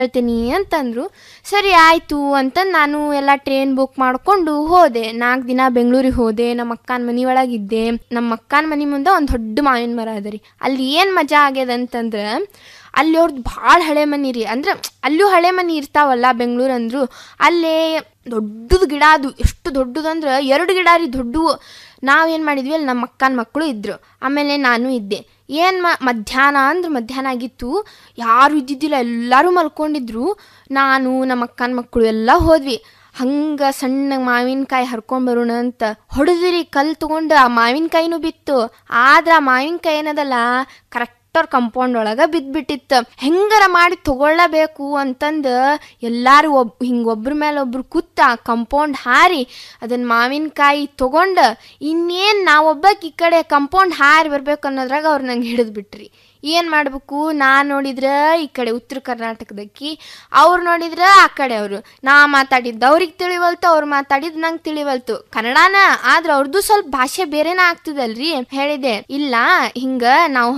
ಹೇಳ್ತೀನಿ ಅಂತಂದರು ಸರಿ ಆಯಿತು ಅಂತ ನಾನು ಎಲ್ಲ ಟ್ರೈನ್ ಬುಕ್ ಮಾಡಿಕೊಂಡು ಹೋದೆ ನಾಲ್ಕು ದಿನ ಬೆಂಗಳೂರಿಗೆ ಹೋದೆ ನಮ್ಮ ಅಕ್ಕನ ಮನೆ ಒಳಗಿದ್ದೆ ನಮ್ಮ ಅಕ್ಕನ ಮನೆ ಮುಂದೆ ಒಂದು ದೊಡ್ಡ ಮಾವಿನ ಮರ ಅದ ರೀ ಅಲ್ಲಿ ಏನು ಮಜಾ ಆಗ್ಯದ ಅಂತಂದ್ರೆ ಅಲ್ಲಿ ಅವ್ರದ್ದು ಭಾಳ ಹಳೆ ಮನೆ ರೀ ಅಂದ್ರೆ ಅಲ್ಲೂ ಹಳೆ ಮನೆ ಇರ್ತಾವಲ್ಲ ಬೆಂಗಳೂರು ಅಂದ್ರು ಅಲ್ಲೇ ದೊಡ್ಡದು ಗಿಡ ಅದು ಎಷ್ಟು ದೊಡ್ಡದಂದ್ರೆ ಎರಡು ಗಿಡ ರೀ ದೊಡ್ಡವು ನಾವೇನು ಮಾಡಿದ್ವಿ ಅಲ್ಲಿ ನಮ್ಮ ಅಕ್ಕನ ಮಕ್ಕಳು ಇದ್ದರು ಆಮೇಲೆ ನಾನು ಇದ್ದೆ ಏನು ಮ ಮಧ್ಯಾಹ್ನ ಅಂದ್ರೆ ಮಧ್ಯಾಹ್ನ ಆಗಿತ್ತು ಯಾರು ಇದ್ದಿದ್ದಿಲ್ಲ ಎಲ್ಲರೂ ಮಲ್ಕೊಂಡಿದ್ರು ನಾನು ನಮ್ಮ ಅಕ್ಕನ ಮಕ್ಕಳು ಎಲ್ಲ ಹೋದ್ವಿ ಹಂಗೆ ಸಣ್ಣ ಮಾವಿನಕಾಯಿ ಹರ್ಕೊಂಡ್ ಬರೋಣ ಅಂತ ಹೊಡೆದ್ರಿ ಕಲ್ಲು ತೊಗೊಂಡು ಆ ಮಾವಿನಕಾಯಿನೂ ಬಿತ್ತು ಆದ್ರೆ ಆ ಮಾವಿನಕಾಯಿ ಏನದಲ್ಲ ಕರೆಕ್ಟ್ ಅವ್ರ ಕಂಪೌಂಡ್ ಒಳಗೆ ಬಿದ್ದುಬಿಟ್ಟಿತ್ತು ಹೆಂಗಾರ ಮಾಡಿ ತಗೊಳ್ಳಬೇಕು ಅಂತಂದು ಎಲ್ಲರೂ ಒಬ್ ಹಿಂಗೆ ಒಬ್ರ ಮೇಲೆ ಒಬ್ರು ಕೂತ ಕಂಪೌಂಡ್ ಹಾರಿ ಅದನ್ನ ಮಾವಿನಕಾಯಿ ತೊಗೊಂಡು ಇನ್ನೇನು ನಾವೊಬ್ಬಕ್ಕೆ ಈ ಕಡೆ ಕಂಪೌಂಡ್ ಹಾರಿ ಬರ್ಬೇಕು ಅನ್ನೋದ್ರಾಗ ಅವ್ರು ನಂಗೆ ಹಿಡಿದು ಬಿಟ್ರಿ ಏನು ಮಾಡಬೇಕು ನಾನು ನೋಡಿದ್ರೆ ಈ ಕಡೆ ಉತ್ತರ ಕರ್ನಾಟಕದಕ್ಕಿ ಅವ್ರು ನೋಡಿದ್ರೆ ಆ ಕಡೆ ಅವರು ನಾ ಮಾತಾಡಿದ್ದು ಅವ್ರಿಗೆ ತಿಳಿವಲ್ತು ಅವ್ರು ಮಾತಾಡಿದ್ದು ನಂಗೆ ತಿಳಿವಲ್ತು ಕನ್ನಡನ ಆದ್ರೆ ಅವ್ರದ್ದು ಸ್ವಲ್ಪ ಭಾಷೆ ಬೇರೆನೇ ಆಗ್ತದಲ್ರಿ ಹೇಳಿದೆ ಇಲ್ಲ ಹಿಂಗೆ ನಾವು